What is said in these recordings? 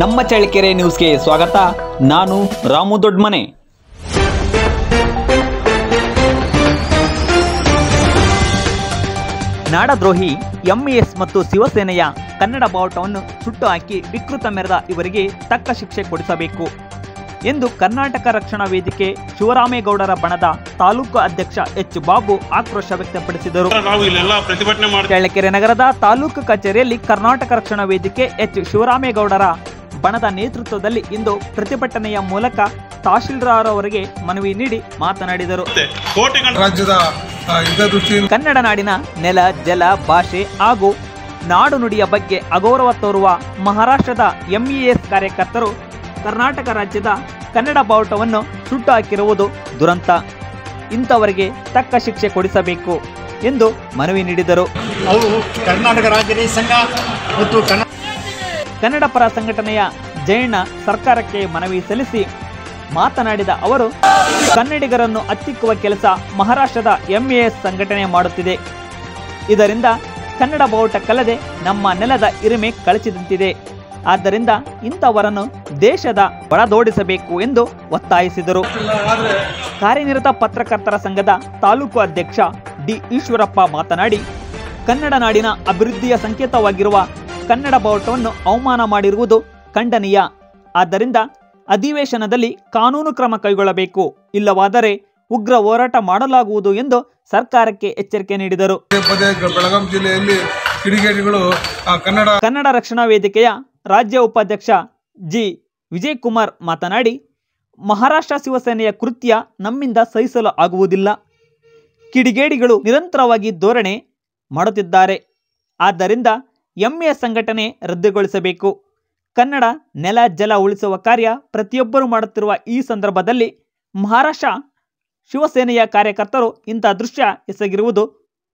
ನಮ್ಮ ಚಳ್ಳಕೆರೆ ನ್ಯೂಸ್ಗೆ ಸ್ವಾಗತ ನಾನು ರಾಮು ದೊಡ್ಮನೆ ನಾಡದ್ರೋಹಿ ಎಂಇಎಸ್ ಮತ್ತು ಶಿವಸೇನೆಯ ಕನ್ನಡ ಬಾವುಟವನ್ನು ಸುಟ್ಟು ಹಾಕಿ ವಿಕೃತ ಮೆರೆದ ಇವರಿಗೆ ತಕ್ಕ ಶಿಕ್ಷೆ ಕೊಡಿಸಬೇಕು ಎಂದು ಕರ್ನಾಟಕ ರಕ್ಷಣಾ ವೇದಿಕೆ ಶಿವರಾಮೇಗೌಡರ ಬಣದ ತಾಲೂಕು ಅಧ್ಯಕ್ಷ ಎಚ್ ಬಾಬು ಆಕ್ರೋಶ ವ್ಯಕ್ತಪಡಿಸಿದರು ನಾವು ಇಲ್ಲೆಲ್ಲ ಪ್ರತಿಭಟನೆ ಮಾಡ್ತೀವಿ ಚಳ್ಳಕೆರೆ ನಗರದ ತಾಲೂಕು ಕಚೇರಿಯಲ್ಲಿ ಕರ್ನಾಟಕ ರಕ್ಷಣಾ ವೇದಿಕೆ ಎಚ್ ಶಿವರಾಮೇಗೌಡರ ಬಣದ ನೇತೃತ್ವದಲ್ಲಿ ಇಂದು ಪ್ರತಿಭಟನೆಯ ಮೂಲಕ ತಹಶೀಲ್ದಾರ್ ಅವರಿಗೆ ಮನವಿ ನೀಡಿ ಮಾತನಾಡಿದರು ಕೋಟಿ ಗಂಟೆ ರಾಜ್ಯದ ಆ, ಹಿತದೃಷ್ಟಿಯಿಂದ ಕನ್ನಡ ನಾಡಿನ ನೆಲ ಜಲ ಭಾಷೆ ಹಾಗೂ ನಾಡು ನುಡಿಯ ಬಗ್ಗೆ ಅಗೌರವ ತೋರುವ ಮಹಾರಾಷ್ಟ್ರದ ಎಂಇಎಸ್ ಕಾರ್ಯಕರ್ತರು ಕರ್ನಾಟಕ ರಾಜ್ಯದ ಕನ್ನಡ ಬಾವುಟವನ್ನು ಸುಟ್ಟು ಹಾಕಿರುವುದು ದುರಂತ ಇಂಥವರಿಗೆ ತಕ್ಕ ಶಿಕ್ಷೆ ಕೊಡಿಸಬೇಕು ಎಂದು ಮನವಿ ನೀಡಿದರು ಅವು ಕರ್ನಾಟಕ ರಾಜ್ಯ ರೈತ ಸಂಘ ಮತ್ತು ಕನ್ನಡ ಕನ್ನಡ ಪರ ಸಂಘಟನೆಯ ಜಯಣ್ಣ ಸರ್ಕಾರಕ್ಕೆ ಮನವಿ ಸಲ್ಲಿಸಿ ಮಾತನಾಡಿದ ಅವರು ಕನ್ನಡಿಗರನ್ನು ಹತ್ತಿಕ್ಕುವ ಕೆಲಸ ಮಹಾರಾಷ್ಟ್ರದ ಎಂಎಎಸ್ ಸಂಘಟನೆ ಮಾಡುತ್ತಿದೆ ಇದರಿಂದ ಕನ್ನಡ ಬಾವುಟಕ್ಕಲ್ಲದೆ ನಮ್ಮ ನೆಲದ ಇರಿಮೆ ಕಳಚಿದಂತಿದೆ ಆದ್ದರಿಂದ ಇಂಥವರನ್ನು ದೇಶದ ಒಳದೋಡಿಸಬೇಕು ಎಂದು ಒತ್ತಾಯಿಸಿದರು ಕಾರ್ಯನಿರತ ಪತ್ರಕರ್ತರ ಸಂಘದ ತಾಲೂಕು ಅಧ್ಯಕ್ಷ ಡಿ ಈಶ್ವರಪ್ಪ ಮಾತನಾಡಿ ಕನ್ನಡ ನಾಡಿನ ಅಭಿವೃದ್ಧಿಯ ಸಂಕೇತವಾಗಿರುವ ಕನ್ನಡ ಬಾವುಟವನ್ನು ಅವಮಾನ ಮಾಡಿರುವುದು ಖಂಡನೀಯ ಆದ್ದರಿಂದ ಅಧಿವೇಶನದಲ್ಲಿ ಕಾನೂನು ಕ್ರಮ ಕೈಗೊಳ್ಳಬೇಕು ಇಲ್ಲವಾದರೆ ಉಗ್ರ ಹೋರಾಟ ಮಾಡಲಾಗುವುದು ಎಂದು ಸರ್ಕಾರಕ್ಕೆ ಎಚ್ಚರಿಕೆ ನೀಡಿದರು ಪದೇ ಪದೇ ಬೆಳಗಾಂ ಜಿಲ್ಲೆಯಲ್ಲಿ ಕಿಡಿಗೇಡಿಗಳು ಆ, ಕನ್ನಡ ಕನ್ನಡ ರಕ್ಷಣಾ ವೇದಿಕೆಯ ರಾಜ್ಯ ಉಪಾಧ್ಯಕ್ಷ ಜಿ ವಿಜಯಕುಮಾರ್ ಮಾತನಾಡಿ ಮಹಾರಾಷ್ಟ್ರ ಶಿವಸೇನೆಯ ಕೃತ್ಯ ನಮ್ಮಿಂದ ಸಹಿಸಲು ಆಗುವುದಿಲ್ಲ ಕಿಡಿಗೇಡಿಗಳು ನಿರಂತರವಾಗಿ ಧೋರಣೆ ಮಾಡುತ್ತಿದ್ದಾರೆ ಆದ್ದರಿಂದ ಎಂಎ ಸಂಘಟನೆ ರದ್ದುಗೊಳಿಸಬೇಕು ಕನ್ನಡ ನೆಲ ಜಲ ಉಳಿಸುವ ಕಾರ್ಯ ಪ್ರತಿಯೊಬ್ಬರು ಮಾಡುತ್ತಿರುವ ಈ ಸಂದರ್ಭದಲ್ಲಿ ಮಹಾರಾಷ್ಟ್ರ ಶಿವಸೇನೆಯ ಕಾರ್ಯಕರ್ತರು ಇಂಥ ದೃಶ್ಯ ಎಸಗಿರುವುದು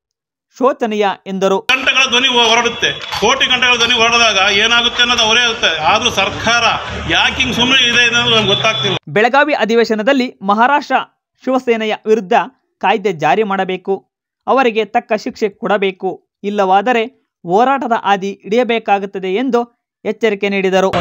ಶೋಚನೀಯ ಎಂದರು ಗಂಟೆಗಳ ಧ್ವನಿ ಹೊರಡುತ್ತೆ ಕೋಟಿ ಗಂಟೆಗಳ ಧ್ವನಿ ಹೊರಡಿದಾಗ ಏನಾಗುತ್ತೆ ಅನ್ನೋದು ಅವರೇ ಆಗುತ್ತೆ ಆದ್ರೂ ಸರ್ಕಾರ ಯಾಕೆ ಹಿಂಗ್ ಸುಮ್ಮನೆ ಇದೆ ಅನ್ನೋದು ನಮ್ಗೆ ಗೊತ್ತಾಗ್ತಿಲ್ಲ ಬೆಳಗಾವಿ ಅಧಿವೇಶನದಲ್ಲಿ ಮಹಾರಾಷ್ಟ್ರ ಶಿವಸೇನೆಯ ವಿರುದ್ಧ ಕಾಯ್ದೆ ಜಾರಿ ಮಾಡಬೇಕು ಅವರಿಗೆ ತಕ್ಕ ಶಿಕ್ಷೆ ಕೊಡಬೇಕು ಇಲ್ಲವಾದರೆ ಹೋರಾಟದ ಹಾದಿ ಹಿಡಿಯಬೇಕಾಗುತ್ತದೆ ಎಂದು ಎಚ್ಚರಿಕೆ ನೀಡಿದರು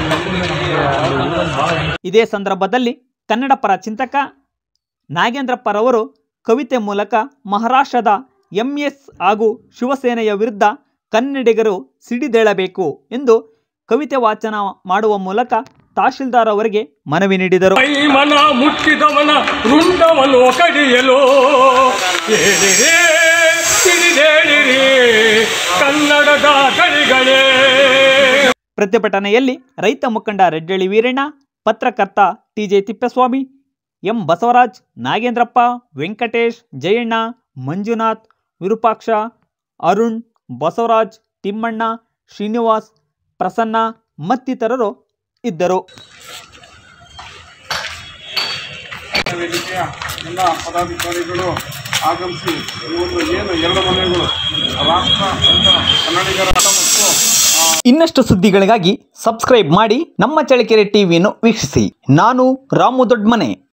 ಇದೇ ಸಂದರ್ಭದಲ್ಲಿ ಕನ್ನಡ ಪರ ಚಿಂತಕ ನಾಗೇಂದ್ರಪ್ಪರವರು ಕವಿತೆ ಮೂಲಕ ಮಹಾರಾಷ್ಟ್ರದ ಎಂಎಸ್ ಹಾಗೂ ಶಿವಸೇನೆಯ ವಿರುದ್ಧ ಕನ್ನಡಿಗರು ಸಿಡಿದೇಳಬೇಕು ಎಂದು ಕವಿತೆ ವಾಚನ ಮಾಡುವ ಮೂಲಕ ತಹಶೀಲ್ದಾರ್ ಅವರಿಗೆ ಮನವಿ ನೀಡಿದರು ಮನ ಮುಟ್ಟಿದವನ ರುಂಡವನ್ನು ಕಡಿಯಲು ಏಳಿರೇ ಸಿಡಿದೇಳಿರಿ ಕನ್ನಡದ ಕಳಿಗಳೇ ಪ್ರತಿಭಟನೆಯಲ್ಲಿ ರೈತ ಮುಖಂಡ ರೆಡ್ಡಳ್ಳಿ ವೀರಣ್ಣ ಪತ್ರಕರ್ತ ಟಿಜೆ ತಿಪ್ಪೇಸ್ವಾಮಿ ಎಂ ಬಸವರಾಜ್ ನಾಗೇಂದ್ರಪ್ಪ ವೆಂಕಟೇಶ್ ಜಯಣ್ಣ ಮಂಜುನಾಥ್ ವಿರೂಪಾಕ್ಷ ಅರುಣ್ ಬಸವರಾಜ್ ತಿಮ್ಮಣ್ಣ ಶ್ರೀನಿವಾಸ್ ಪ್ರಸನ್ನ ಮತ್ತಿತರರು ಇದ್ದರು ವೇದಿಕೆಯ ಎಲ್ಲ ಪದಾಧಿಕಾರಿಗಳು ಆಗಮಿಸಿ ಈ ಒಂದು ಏನು ಎರಡು ಮನೆಗಳು ರಾಷ್ಟ್ರ ಸಂಘ ಕನ್ನಡಿಗರ ಮತ್ತು ಆ, ಇನ್ನಷ್ಟು ಸುದ್ದಿಗಳಿಗಾಗಿ ಸಬ್ಸ್ಕ್ರೈಬ್ ಮಾಡಿ ನಮ್ಮ ಚಳ್ಳಕೆರೆ ಟಿವಿಯನ್ನು ವೀಕ್ಷಿಸಿ ನಾನು ರಾಮು ದೊಡ್ಮನೆ